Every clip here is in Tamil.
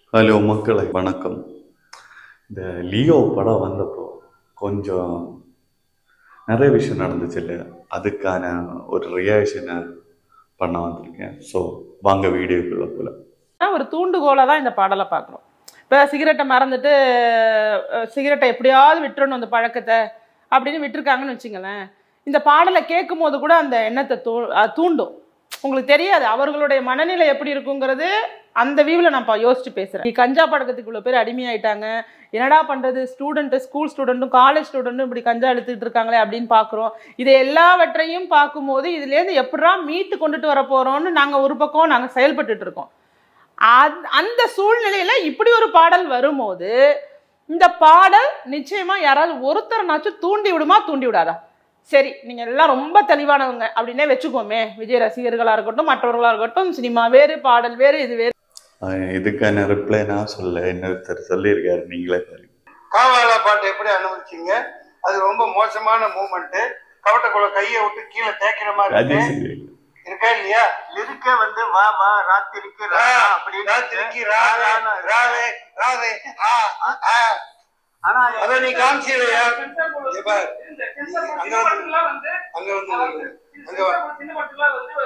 ஹலோ மக்களை வணக்கம் இந்த லியோ படம் வந்தப்போ கொஞ்சம் நிறைய விஷயம் நடந்துச்சு இல்லையா அதுக்கான ஒரு ரியாக்ஷனை பண்ண வந்திருக்கேன் ஸோ வாங்க வீடியோக்குள்ள போல ஒரு தூண்டுகோலாக தான் இந்த பாடலை பார்க்குறோம் இப்போ சிகரெட்டை மறந்துட்டு அஹ், சிகரெட்டை எப்படியாவது விட்டுறணும் அந்த பழக்கத்தை அப்படின்னு விட்டுருக்காங்கன்னு வச்சுங்களேன் இந்த பாடலை கேட்கும் போது கூட அந்த எண்ணத்தை தூ அஹ், தூண்டும் உங்களுக்கு தெரியாது அவர்களுடைய மனநிலை எப்படி இருக்குங்கிறது அந்த வியூவில் நான் இப்போ யோசிச்சு பேசுகிறேன் கஞ்சா பழக்கத்துக்கு இவ்வளோ பேர் அடிமையாயிட்டாங்க என்னடா பண்ணுறது ஸ்டூடெண்ட்டு ஸ்கூல் ஸ்டூடெண்ட்டும் காலேஜ் ஸ்டூடெண்ட்டும் இப்படி கஞ்சா எடுத்துக்கிட்டு இருக்காங்களே அப்படின்னு பார்க்குறோம் இது எல்லாவற்றையும் பார்க்கும்போது இதுலேருந்து எப்படா மீட்டு கொண்டுட்டு வர போகிறோம்னு நாங்கள் ஒரு பக்கம் நாங்கள் செயல்பட்டுட்டு இருக்கோம் அந்- அந்த சூழ்நிலையில இப்படி ஒரு பாடல் வரும்போது இந்த பாடல் நிச்சயமா யாராவது ஒருத்தரனாச்சும் தூண்டி விடுமா தூண்டி விடாதா சரி நீங்க எல்லாம் ரொம்ப தெளிவானவங்க அப்படின்னே வச்சுக்கோமே விஜய் ரசிகர்களா இருக்கட்டும் மற்றவர்களா இருக்கட்டும் சினிமா வேறு பாடல் வேறு இது வேறு அஹ் இதுக்கான ரிப்ளை நான் சொல்ல இன்னொருத்தர் சொல்லியிருக்காரு நீங்களே பாருங்க காவாலா பாட்டு எப்படி அனுபவிச்சீங்க அது ரொம்ப மோசமான மூமெண்ட் கவட்டக்குள்ள கையை விட்டு கீழே தேய்க்கிற மாதிரி இருக்கு. ராஜேஷ் இருக்கா இல்லையா லிரிக்க வந்து வா வா ராத்திரிக்கு ரா அப்படின்னு ராத்திரிக்கு ராவே ராவே ராவே ஆ ஆ ஆனா அத நீ காமிச்சியா அங்க வந்து அங்க வந்து அங்க வா.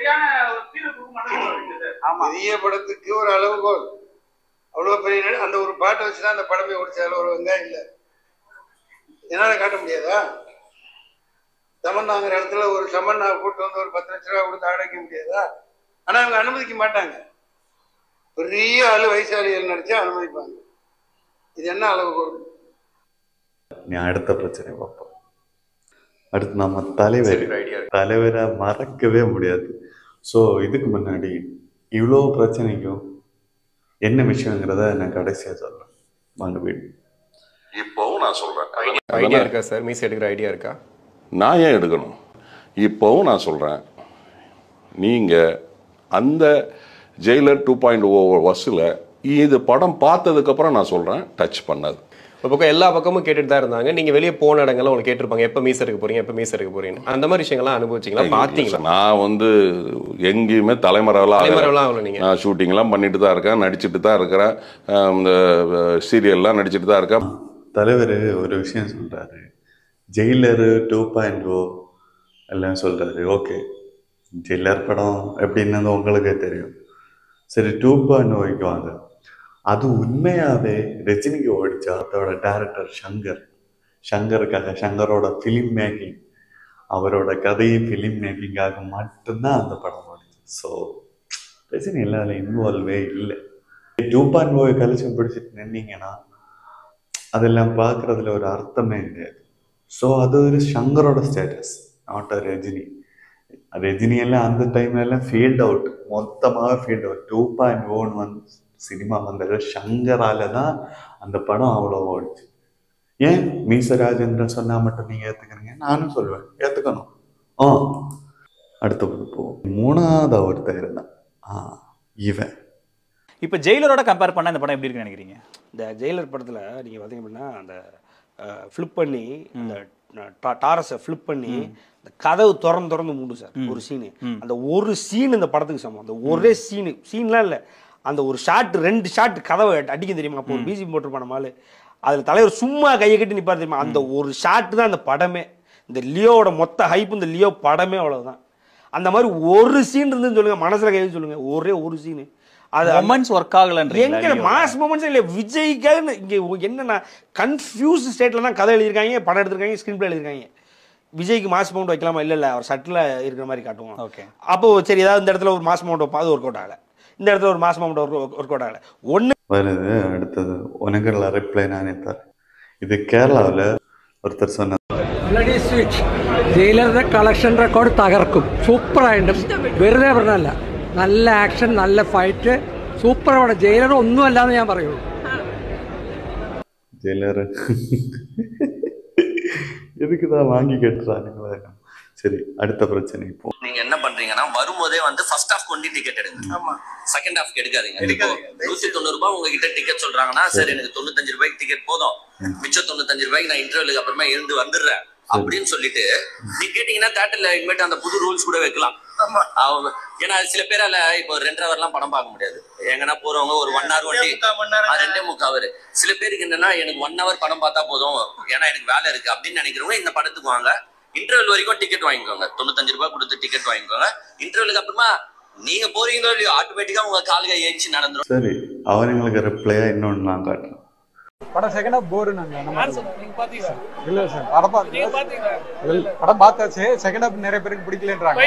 ஆமா பெரிய படத்துக்கு ஒரு அளவுகோல் அவ்வளவு பெரிய நடி- அந்த ஒரு பாட்டை வச்சுதான் அந்த படமே ஓடிச்சால ஒரு வெங்காயம் இல்ல என்னால காட்ட முடியாதா தமன்னாங்கிற இடத்துல ஒரு சமன்னா கூட்டு வந்து ஒரு பத்து லட்ச ரூபா கொடுத்து அடைக்க முடியாதா ஆனா அவங்க அனுமதிக்க மாட்டாங்க பெரிய ஆளு வயசாளிகள் நடிச்சா அனுமதிப்பாங்க இது என்ன அளவுகோல் நீ அடுத்த பிரச்சனை பார்ப்போம் அடுத்து நம்ம தலைவர் தலைவரை மறக்கவே முடியாது ஸோ இதுக்கு முன்னாடி இவ்வளோ பிரச்சனைக்கும் என்ன விஷயங்கிறத நான் கடைசியாக சொல்றேன் வாங்க வீடு இப்போவும் நான் சொல்றேன் ஐடியா அதனால இருக்கா சார் மீஸ் எடுக்கிற ஐடியா இருக்கா நான் ஏன் எடுக்கணும் இப்போவும் நான் சொல்றேன் நீங்க அந்த ஜெயிலர் டூ பாயிண்ட் ஓ வசூல இது படம் பார்த்ததுக்கு அப்புறம் நான் சொல்றேன் டச் பண்ணது ஒரு பக்கம் எல்லா பக்கமும் கேட்டுட்டு தான் இருந்தாங்க நீங்க வெளியே போன இடங்கள்ல உங்களுக்கு கேட்டிருப்பாங்க எப்ப மீஸ் எடுக்க போறீங்க எப்ப மீஸ் எடுக்க போறீங்க அந்த மாதிரி விஷயங்கள்லாம் அனுபவிச்சீங்களா பாத்தீங்களா நான் வந்து எங்கேயுமே தலைமறைவெல்லாம் ஆகல. தலைமறைவெல்லாம் ஆகல நீங்க. நான் ஷூட்டிங்லாம் பண்ணிட்டு தான் இருக்கேன் நடிச்சிட்டு தான் இருக்கிறேன் அஹ் இந்த சீரியல்லாம் நடிச்சிட்டு தான் இருக்கேன் தலைவர் ஒரு விஷயம் சொல்றாரு ஜெயிலரு டூ பாயிண்ட் ஓ எல்லாம் சொல்றாரு ஓகே ஜெயிலர் படம் எப்படின்னு உங்களுக்கே தெரியும் சரி டூ பாயிண்ட் ஓய்க்கு வாங்க அது உண்மையாவே ரஜினிக்கு ஓடிச்சா அதோட டேரக்டர் சங்கர் சங்கருக்காக சங்கரோட ஃபிலிம் மேக்கிங் அவரோட கதையை ஃபிலிம் மேக்கிங்காக மட்டும்தான் அந்த படம் ஓடிச்சு ஸோ ரஜினி எல்லாம் அதில் இன்வால்வே இல்லை டூ பாயிண்ட் ஓ கலெக்ஷன் பிடிச்சிட்டு நின்னீங்கன்னா அதெல்லாம் பார்க்குறதுல ஒரு அர்த்தமே கிடையாது ஸோ அது ஒரு சங்கரோட status not a Rajini Rajini எல்லாம் அந்த டைம்ல எல்லாம் ஃபீல்ட் அவுட் மொத்தமாக field out two point o வந்து சினிமா வந்தது சங்கரால தான் அந்த படம் அவ்வளோ ஓடிச்சு ஏன் மீச ராஜேந்திரன் சொன்னா மட்டும் நீங்க ஏத்துக்கிறீங்க நானும் சொல்லுவேன் ஏத்துக்கணும் ஆ அடுத்த போ மூணாவது ஒருத்தர் இருந்தான் ஆ இவன் இப்போ ஜெயிலரோட கம்பேர் பண்ணா இந்த படம் எப்படி இருக்குன்னு நினைக்கிறீங்க இந்த ஜெயிலர் படத்தில் நீங்கள் பார்த்தீங்க அப்படின்னா அந்த ஃப்ளிப் பண்ணி அந்த டாரஸை ஃப்ளிப் பண்ணி இந்த கதவு திறந்து திறந்து மூடு சார் ஒரு சீனு அந்த ஒரு சீன் இந்த படத்துக்கு சமம் அந்த ஒரே சீனு சீன்லாம் இல்லை அந்த ஒரு ஷாட் ரெண்டு ஷாட் கதவை அடிக்கும் தெரியுமா அப்போ ஒரு பிஜி போட்டிருப்பான மாலு அதில் தலைவர் சும்மா கையை கட்டி நிப்பார் தெரியுமா அந்த ஒரு ஷாட் தான் அந்த படமே இந்த லியோவோட மொத்த ஹைப் இந்த லியோ படமே அவ்வளவுதான் அந்த மாதிரி ஒரு சீன் இருந்துன்னு சொல்லுங்க மனசுல கை வச்சு சொல்லுங்க ஒரே ஒரு சீனு அது மொமெண்ட்ஸ் ஒர்க் ஆகலன்றீங்களா எங்க மாஸ் மூமெண்ட்ஸ் இல்ல விஜய்க்காக இங்க என்னன்னா கன்ஃபியூஸ் ஸ்டேட்ல தான் கதை எழுதியிருக்காங்க படம் எடுத்திருக்காங்க ஸ்கிரீன் பிளே எழுதிருக்காங்க விஜய்க்கு மாஸ் மவுண்ட் வைக்கலாமா இல்ல இல்ல அவர் சட்டில் இருக்கிற மாதிரி காட்டுவோம் Okay. அப்போ சரி ஏதாவது இந்த இடத்துல ஒரு மாஸ் மவுண்ட் வைப்பா அது ஒர்க் அவுட் ஆகல இந்த இடத்துல ஒரு மாஸ் மவுண்ட் ஒர்க் அவுட் ஆகல ஒண்ணு வருது அடுத்தது உனக்குள்ள ரிப்ளை நானே தரேன் இது கேரளாவில் ஒருத்தர் சொன்ன ബ്ലഡി സ്വിച്ച് ജയിലറുടെ കളക്ഷൻ റെക്കോർഡ് തകർക്കും സൂപ്പറായിട്ട് വെറുതെ പറഞ്ഞല്ല നല്ല ആക്ഷൻ നല്ല ഫൈറ്റ് സൂപ്പർ പടം ജയിലർ ഒന്നുമല്ലാന്ന് ഞാൻ പറയുള്ളൂ ஜெயிலர் எதுக்கு தான் வாங்கி கட்டுறானுங்களா சரி அடுத்த பிரச்சனை இப்போ நீங்க என்ன பண்றீங்கன்னா வரும்போதே வந்து ஃபர்ஸ்ட் ஹாஃப் கொண்டு டிக்கெட் எடுங்க ஆமா செகண்ட் ஹாஃப் எடுக்காதீங்க இப்போ எடுக்காதீங்க. நூத்தி தொண்ணூறு ரூபாய் உங்ககிட்ட டிக்கெட் சொல்றாங்கன்னா சரி எனக்கு தொண்ணூத்தஞ்சு ரூபாய்க்கு டிக்கெட் போதும் மிச்சம் தொண்ணூத்தஞ்சு ரூபாய்க்கு நான் இன்டர்வலுக்கு அப்புறமா எழுந்து வந்துடுறேன் அப்படின்னு சொல்லிட்டு நீ கேட்டீங்கன்னா தேட்டர்ல இனிமேட்டு அந்த புது ரூல்ஸ் கூட வைக்கலாம் அவங்க ஏன்னா சில பேரால இப்போ ரெண்டரை ஹவர்லாம் படம் பார்க்க முடியாது எங்கன்னா போறவங்க ஒரு ஒன் ஹவர் வண்டி ஆ, ரெண்டே முக்கால் ஹவர் சில பேருக்கு என்னன்னா எனக்கு ஒன் ஹவர் படம் பார்த்தா போதும் ஏன்னா எனக்கு வேலை இருக்கு அப்படின்னு நினைக்கிறவங்க இந்த படத்துக்கு வாங்க இன்டர்வல் வரைக்கும் டிக்கெட் வாங்கிக்கோங்க தொண்ணூத்தஞ்சு ரூபாய் கொடுத்து டிக்கெட் வாங்கிக்கோங்க இன்டர்வலுக்கு அப்புறமா நீங்க போறீங்களோ இல்லையோ ஆட்டோமேட்டிக்கா உங்க காலுக ஏஞ்சி நடந்துரும் சரி அவனுங்களுக்கு ரிப்ளையா இன்னொன்று நான் காட்டுறேன் படம் செகண்ட் ஹாஃப் போர் இல்ல சார் படம் பார்த்து படம் பார்த்தாச்சு செகண்ட் ஹாஃப் நிறைய பேருக்கு பிடிக்கலன்றாங்க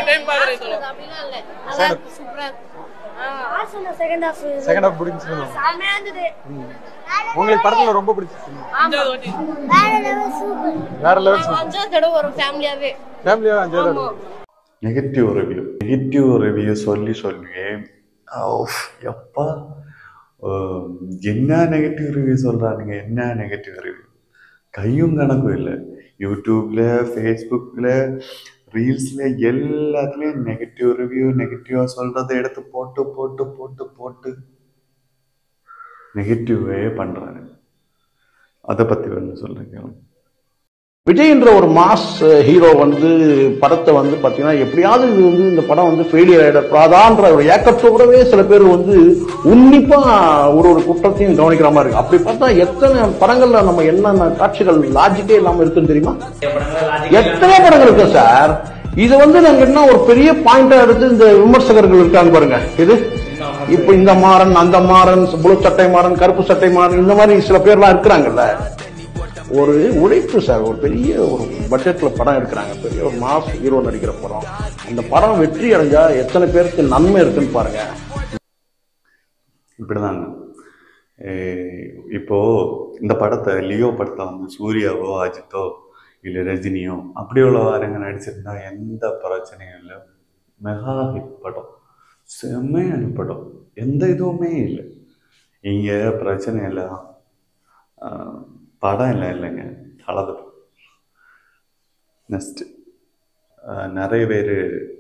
செகண்ட் ஹாஃப் பிடிச்சிருக்கு உங்களுக்கு படத்துல ரொம்ப பிடிச்சிருக்கு வேற லெவல் அஞ்சாவது தடவை வரும் ஃபேமிலியாவே ஃபேமிலியா அஞ்சாவது தடவை நெகட்டிவ் ரிவ்யூ நெகட்டிவ் ரிவ்யூ சொல்லி சொல்லி ஆஃப், எப்பா ஆஹ், என்ன நெகட்டிவ் ரிவ்யூ சொல்கிறானுங்க என்ன நெகட்டிவ் ரிவ்யூ கையும் கணக்கும் இல்லை யூடியூப்ல ஃபேஸ்புக்கில் ரீல்ஸில் எல்லாத்துலேயும் நெகட்டிவ் ரிவ்யூ நெகட்டிவாக சொல்கிறத எடுத்து போட்டு போட்டு போட்டு போட்டு நெகட்டிவே பண்ணுறாங்க அதை பற்றி வந்து சொல்கிறேன் விஜய்ன்ற ஒரு மாஸ் ஹீரோ வந்து படத்தை வந்து பாத்தீங்கன்னா எப்படியாவது இது வந்து இந்த படம் வந்து ஃபெயிலியர் ஆயிடக்கூடாதான்ற ஒரு ஏக்கத்தோடவே சில பேர் வந்து உன்னிப்பா ஒரு ஒரு குற்றத்தையும் கவனிக்கிற மாதிரி இருக்கு அப்படி பார்த்தா எத்தனை படங்கள்ல நம்ம என்னென்ன காட்சிகள் லாஜிக்கே இல்லாம இருக்குன்னு தெரியுமா எத்தனை படங்கள் இருக்கு சார் இது வந்து நாங்க என்ன ஒரு பெரிய பாயிண்டா எடுத்து இந்த விமர்சகர்கள் இருக்காங்க பாருங்க இது இப்ப இந்த மாறன் அந்த மாறன் புளு சட்டை மாறன் கருப்பு சட்டை மாறன் இந்த மாதிரி சில பேர்லாம் இருக்கிறாங்கல்ல ஒரு உழைப்பு சார் ஒரு பெரிய ஒரு பட்ஜெட்ல படம் எடுக்கிறாங்க பெரிய ஒரு மாஸ் ஹீரோ நடிக்கிற படம் அந்த படம் வெற்றி அடைஞ்சா எத்தனை பேருக்கு நன்மை இருக்குன்னு பாருங்க இப்படிதாங்க ஏய், இப்போ இந்த படத்தை லியோ படத்தை வந்து சூர்யாவோ அஜித்தோ இல்லை ரஜினியோ அப்படி உள்ளவாருங்க நடிச்சிருந்தா எந்த பிரச்சனையும் இல்லை மெகா ஹிட் படம் செம்மையான படம் எந்த இதுவுமே இல்லை இங்கே பிரச்சனை இல்லை ஆஹ், படம் இல்லை இல்லைங்க தளபதி நெக்ஸ்ட்டு நிறைய பேர்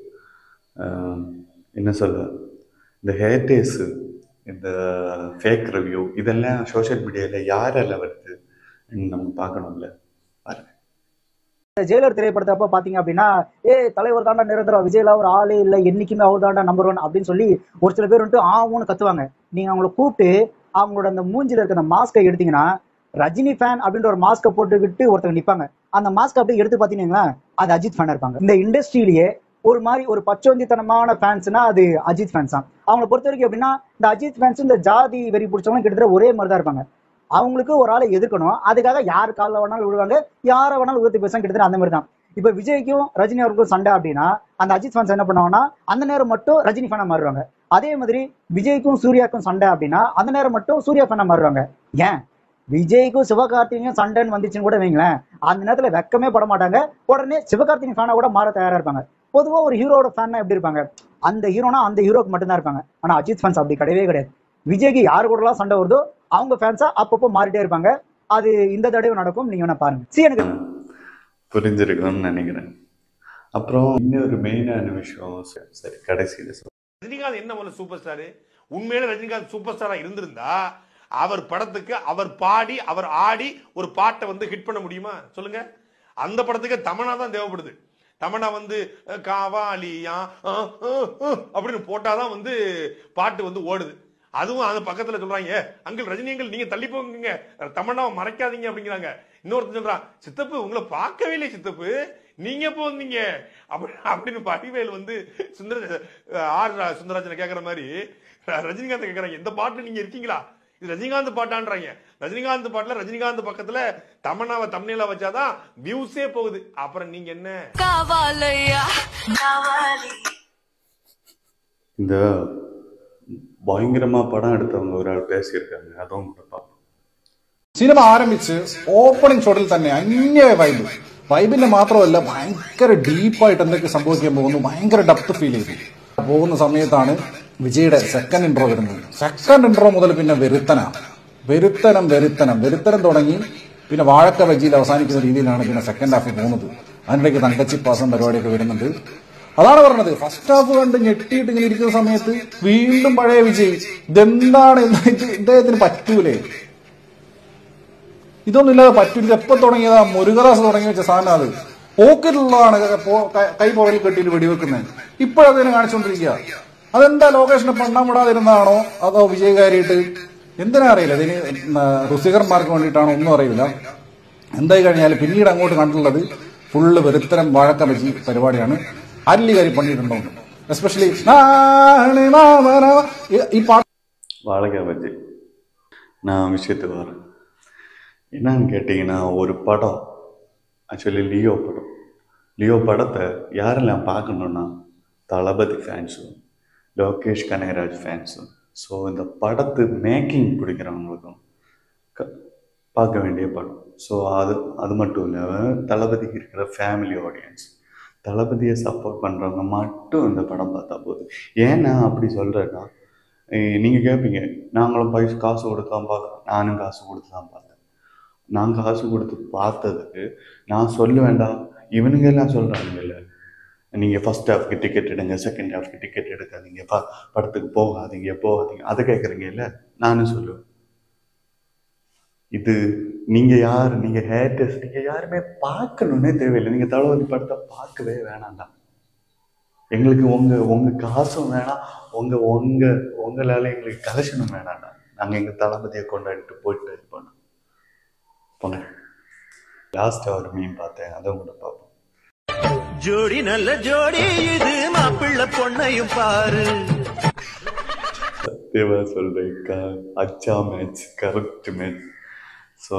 என்ன சொல்ல இந்த ஹேட்டேஸு இந்த ஃபேக் ரிவ்யூ இதெல்லாம் சோஷியல் மீடியாவில் யாரெல்லாம் வருது நம்ம பார்க்கணும்ல ஜெயிலர் திரைப்படத்தை அப்ப பாத்தீங்க அப்படின்னா ஏ தலைவர் தாண்டா நிரந்தரம் விஜய்ல ஒரு ஆளே இல்ல என்னைக்குமே அவர் தாண்டா நம்பர் ஒன் அப்படின்னு சொல்லி ஒரு சில பேர் வந்துட்டு ஆவுன்னு கத்துவாங்க நீங்க அவங்கள கூப்பிட்டு அவங்களோட அந்த மூஞ்சில இருக்க அந்த மாஸ்கை எடுத்தீங்கன்னா ரஜினி ஃபேன் அப்படின்ற ஒரு மாஸ்கை போட்டுக்கிட்டு ஒருத்தங்க நிப்பாங்க அந்த மாஸ்க் அப்படியே எடுத்து பாத்தீங்கன்னா அது அஜித் ஃபேனா இருப்பாங்க இந்த இண்டஸ்ட்ரியிலேயே ஒரு மாதிரி ஒரு பச்சோந்தித்தனமான ஃபேன்ஸ்னா அது அஜித் ஃபேன்ஸ் தான் அவங்கள பொறுத்த வரைக்கும் எப்படின்னா இந்த அஜித் ஃபேன்ஸ் இந்த ஜாதி வெறி பிடிச்சவங்க கிட்டத்தட்ட ஒரே மாதிரி தான் இருப்பாங்க அவங்களுக்கு ஒரு ஆளை எதிர்க்கணும் அதுக்காக யார் காலில் வேணாலும் விழுவாங்க யாரை வேணாலும் உயர்த்தி பேசுவாங்க கிட்டத்தட்ட அந்த மாதிரி தான் இப்ப விஜய்க்கும் ரஜினி அவர்களுக்கும் சண்டை அப்படின்னா அந்த அஜித் ஃபேன்ஸ் என்ன பண்ணுவாங்கன்னா அந்த நேரம் மட்டும் ரஜினி ஃபேனா மாறுவாங்க அதே மாதிரி விஜய்க்கும் சூர்யாக்கும் சண்டை அப்படின்னா அந்த நேரம் மட்டும் சூர்யா ஃபேனா மாறுவாங்க ஏன் விஜய்க்கும் சிவகார்த்திகையும் சண்டைன்னு வந்துச்சுன்னு கூட வைங்களேன் அந்த நேரத்துல வெக்கமே பட மாட்டாங்க உடனே சிவகார்த்திகேயன் ஃபேனா கூட மாற தயாரா இருப்பாங்க பொதுவா ஒரு ஹீரோட ஃபேன்னா எப்படி இருப்பாங்க அந்த ஹீரோனா அந்த ஹீரோக்கு மட்டும்தான் இருப்பாங்க ஆனா அஜித் ஃபேன்ஸ் அப்படி கிடையவே கிடையாது விஜய்க்கு யார் கூடலாம் சண்டை வருதோ அவங்க ஃபேன்ஸா அப்பப்போ மாறிட்டே இருப்பாங்க அது இந்த தடவை நடக்கும் நீங்க வேணா பாருங்க சரி எனக்கு புரிஞ்சிருக்கணும்னு நினைக்கிறேன் அப்புறம் இன்னொரு மெயினான விஷயம் சரி, சரி கடைசியில் சொல்றேன். ரஜினிகாந்த் என்ன முதல்ல சூப்பர் ஸ்டார் உண்மையில ரஜினிகாந்த் சூப்பர் ஸ்டாரா இருந்திருந்தா அவர் படத்துக்கு அவர் பாடி அவர் ஆடி ஒரு பாட்டை வந்து ஹிட் பண்ண முடியுமா சொல்லுங்க அந்த படத்துக்கு தமனா தான் தேவைப்படுது தமனா வந்து அஹ், காவாலியா அஹ், அஹ், அஹ் அப்படின்னு போட்டாதான் வந்து பாட்டு வந்து ஓடுது அதுவும் அந்த பக்கத்துல சொல்றாங்க அங்கிள் ரஜினி அங்கிள் நீங்க தள்ளி போங்க தமன்னாவை மறைக்காதீங்க அப்படிங்கிறாங்க இன்னொருத்தன் சொல்றான் சித்தப்பு உங்களை பார்க்கவே இல்லை சித்தப்பு நீங்க எப்போ வந்தீங்க அப்படி அப்படின்னு வடிவேல் வந்து சுந்தர ஆர் ரா- சுந்தரராஜனை கேக்குற மாதிரி ரஜினிகாந்த் கேக்குறாங்க இந்த பாட்டு நீங்க இருக்கீங்களா இது ரஜினிகாந்த் பாட்டான்றாங்க ரஜினிகாந்த் பாட்டுல ரஜினிகாந்த் பக்கத்துல தமன்னாவை தம்னையில வச்சாதான் வியூஸே போகுது அப்புறம் நீங்க என்ன காவாலையா காவாலி இந்த பயங்கரமா படம் எடுத்தவங்க ஒரு ஆள் பேசியிருக்காங்க அதுவும் கூட பார்ப்போம் സിനിമ ആരംഭിച്ച് ഓപ്പണിംഗ് ഷോട്ടിൽ തന്നെ അന്യ വൈബ് വൈബിന്റെ മാത്രമല്ല ഭയങ്കര ഡീപ്പായിട്ട് എന്തൊക്കെ സംഭവിക്കാൻ പോകുന്നു ഭയങ്കര ഡെപ്ത് ഫീൽ ചെയ്തു പോകുന്ന സമയത്താണ് വിജയുടെ സെക്കൻഡ് ഇൻട്രോ വരുന്നത് സെക്കൻഡ് ഇൻട്രോ മുതൽ പിന്നെ വെരുത്തനാണ് വെരുത്തനം വെരുത്തനം വെരുത്തനം തുടങ്ങി പിന്നെ വാഴക്ക വെജിയിൽ അവസാനിക്കുന്ന രീതിയിലാണ് പിന്നെ സെക്കൻഡ് ഹാഫ് പോകുന്നത് അതിനിടയ്ക്ക് തങ്കച്ചി പാസം പരിപാടിയൊക്കെ വരുന്നുണ്ട് അതാണ് പറഞ്ഞത് ഫസ്റ്റ് ഹാഫ് കണ്ട് ഞെട്ടിയിട്ട് ഇങ്ങനെ ഇരിക്കുന്ന സമയത്ത് വീണ്ടും പഴയ വിജയ് ഇതെന്താണ് ഇത് ഇത് ഇദ്ദേഹത്തിന് പറ്റൂലേ ഇതൊന്നും ഇല്ലാതെ പറ്റില്ല ഇത് എപ്പോ തുടങ്ങിയതാ മുരുകദാസ് തുടങ്ങി വെച്ച സാധനം അത് പോക്കറ്റിലുള്ളതാണ് പോ- ക- കൈ പുറകിൽ കെട്ടിയിട്ട് വെടിവെക്കുന്നത് ഇപ്പോഴതിനെ കാണിച്ചുകൊണ്ടിരിക്കുക അതെന്താ ലൊക്കേഷനെ പണ്ണം വിടാതിരുന്നതാണോ അതോ വിജയകാരിയിട്ട് എന്തിനാ അറിയില്ല ഇതിന് റുസികർമാർക്ക് വേണ്ടിയിട്ടാണോ ഒന്നും അറിയില്ല എന്തായി കഴിഞ്ഞാൽ പിന്നീട് അങ്ങോട്ട് കണ്ടുള്ളത് ഫുള്ള് വെറുത്തരം വഴക്കം വെച്ച് പരിപാടിയാണ് അല്ലികാരി പണിയിട്ടുണ്ടോ എസ്പെഷ്യലി ഈ പാട്ട് வாழைக்காய் பஜ்ஜி நான் விஷயத்துக்கு வரேன் என்னன்னு கேட்டிங்கன்னா ஒரு படம் ஆக்சுவலி லியோ படம் லியோ படத்தை யாரெல்லாம் பார்க்கணுன்னா தளபதி ஃபேன்ஸும் லோகேஷ் கனகராஜ் ஃபேன்ஸும் ஸோ இந்த படத்து மேக்கிங் பிடிக்கிறவங்களுக்கும் க- பார்க்க வேண்டிய படம் ஸோ அது அது மட்டும் இல்லை தளபதிக்கு இருக்கிற ஃபேமிலி ஆடியன்ஸ் தளபதியை சப்போர்ட் பண்ணுறவங்க மட்டும் இந்த படம் பார்த்தா போதும் ஏன் நான் அப்படி சொல்கிறேன்னா நீங்கள் கேட்பீங்க நாங்களும் பைசா காசு கொடுத்து தான் பார்க்குறோம் நானும் காசு கொடுத்து தான் பார்த்தேன் நான் காசு கொடுத்து பார்த்ததுக்கு நான் சொல்ல வேண்டாம் இவனுங்க எல்லாம் சொல்கிறாங்கல்ல நீங்கள் ஃபர்ஸ்ட் ஹாஃப்க்கு டிக்கெட் எடுங்க செகண்ட் ஹாஃப்க்கு டிக்கெட் எடுக்காதீங்க ப படத்துக்கு போகாதீங்க போகாதீங்க அதை கேட்குறீங்க இல்லை நானும் சொல்லுவேன் இது நீங்க யார் நீங்க ஹேட்டர்ஸ் நீங்க யாருமே பார்க்கணுன்னே தேவையில்லை நீங்க தளபதி படத்தை பார்க்கவே வேணாம்டா எங்களுக்கு உங்க உங்க காசும் வேணாம் உங்க உங்க உங்களால எங்களுக்கு கலெக்ஷனும் வேணாம்டா நாங்க எங்க தளபதியை கொண்டாடிட்டு போயிட்டு இருப்போம் போங்க லாஸ்ட் ஒரு மீன் பார்த்தேன் அதை கூட பார்ப்போம் ஜோடி நல்ல ஜோடி இது மாப்பிள்ளை பொண்ணையும் பாரு சத்தியமா சொல்றேன் க அச்சா மேட்ச் கரெக்ட் மேட்ச் ஸோ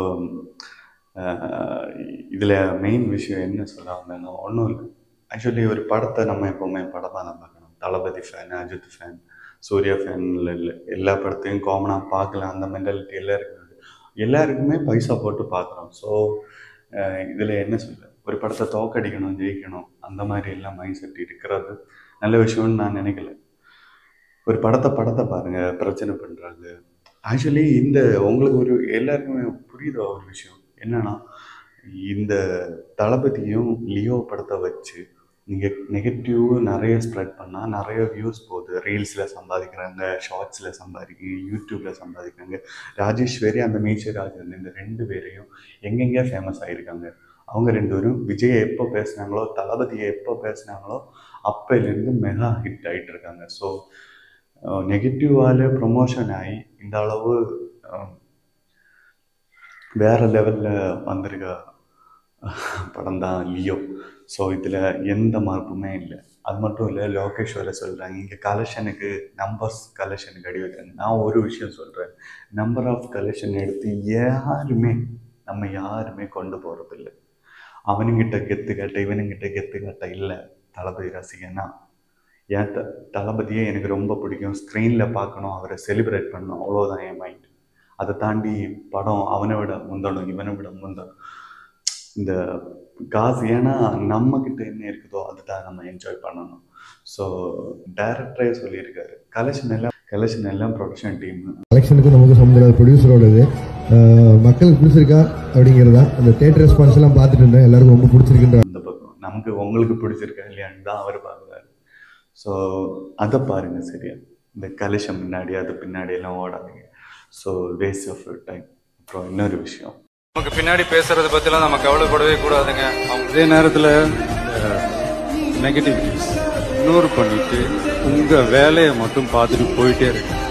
இதில் மெயின் விஷயம் என்ன சொல்ல வந்தேன்னா ஒன்றும் இல்லை ஆக்சுவலி ஒரு படத்தை நம்ம எப்போவுமே படமாக தான் பார்க்கணும் Thalapathy fan Ajith fan Suriya fan இல்லை இல்லை எல்லா படத்தையும் காமனாக பார்க்கலாம் அந்த மென்டாலிட்டி எல்லாருக்கும் இருக்கு. எல்லாருக்குமே பைசா போட்டு பார்க்குறோம் ஸோ இதில் என்ன சொல்ல ஒரு படத்தை தோக்கடிக்கணும் ஜெயிக்கணும் அந்த மாதிரி எல்லாம் மைண்ட் செட் இருக்கிறது நல்ல விஷயம்னு நான் நினைக்கல ஒரு படத்தை படத்தை பாருங்க பிரச்சனை பண்றாங்க ஆக்சுவலி இந்த உங்களுக்கு ஒரு எல்லாருக்குமே புரியுதா ஒரு விஷயம் என்னன்னா இந்த தளபதியும் லியோ படத்தை வச்சு நீங்கள் நெகட்டிவ் நிறைய ஸ்ப்ரெட் பண்ணால் நிறைய வியூஸ் போகுது ரீல்ஸில் சம்பாதிக்கிறாங்க ஷார்ட்ஸில் சம்பாதிக்கிறாங்க யூடியூப்பில் சம்பாதிக்கிறாங்க ராஜேஸ்வரி அந்த மீச்சர் ராஜன் இந்த ரெண்டு பேரையும் எங்கெங்கே ஃபேமஸ் ஆகியிருக்காங்க அவங்க ரெண்டு பேரும் விஜயை எப்போ பேசுனாங்களோ தளபதியை எப்போ பேசுனாங்களோ அப்போலேருந்து மெகா ஹிட் ஆகிட்டு இருக்காங்க ஸோ நெகட்டிவால ப்ரொமோஷன் ஆகி இந்த அளவு அஹ், வேற லெவலில் வந்திருக்க படம் தான் லியோ ஸோ இதில் எந்த மார்ப்புமே இல்லை அது மட்டும் இல்லை லோகேஷ் வேற சொல்கிறாங்க இங்கே கலெக்ஷனுக்கு நம்பர்ஸ் கலெக்ஷனுக்கு அடி வைக்கிறாங்க நான் ஒரு விஷயம் சொல்கிறேன் நம்பர் ஆஃப் கலெக்ஷன் எடுத்து யாருமே நம்ம யாருமே கொண்டு போகிறதில்ல அவனுங்கிட்ட கெத்து கட்ட இவனுங்கிட்ட கெத்து கட்ட இல்லை தளபதி ரசிகனா ஏன் த தளபதியே எனக்கு ரொம்ப பிடிக்கும் ஸ்க்ரீனில் பார்க்கணும் அவரை செலிப்ரேட் பண்ணணும் அவ்வளோதான் என் மைண்ட் அதை தாண்டி படம் அவனை விட முந்தணும் இவனை விட முந்தணும் இந்த காசு ஏன்னா நம்ம கிட்ட என்ன இருக்குதோ அதுதான் நம்ம என்ஜாய் பண்ணணும் ஸோ டைரக்டரே சொல்லியிருக்காரு கலெக்ஷன் எல்லாம் கலெக்ஷன் எல்லாம் ப்ரொடக்ஷன் டீம் கலெக்ஷனுக்கு நமக்கு சம்மந்தம் ப்ரொடியூசரோடது மக்களுக்கு பிடிச்சிருக்கா அப்படிங்கிறதா அந்த தேட்டர் ரெஸ்பான்ஸ் எல்லாம் பார்த்துட்டு இருந்தேன் எல்லாருக்கும் ரொம்ப பிடிச்சிருக்குன்ற இந்த பக்கம் நமக்கு உங்களுக்கு பிடிச்சிருக்கா இல்லையான்னு தான் அவர் பார்க்குறாரு ஸோ அதை பாருங்க சரியா இந்த கலெக்ஷன் முன்னாடி அது பின்னாடி எல்லாம் ஓடாதீங்க ஸோ வேஸ்ட் ஆஃப் டைம் அப்புறம் இன்னொரு விஷயம் நமக்கு பின்னாடி பேசுறத பத்திலாம் நம்ம கவலைப்படவே கூடாதுங்க அவங்க இதே நேரத்துல நெகட்டிவிட்டிஸ் இக்னோர் பண்ணிட்டு உங்க வேலையை மட்டும் பார்த்துட்டு போயிட்டே இருக்கு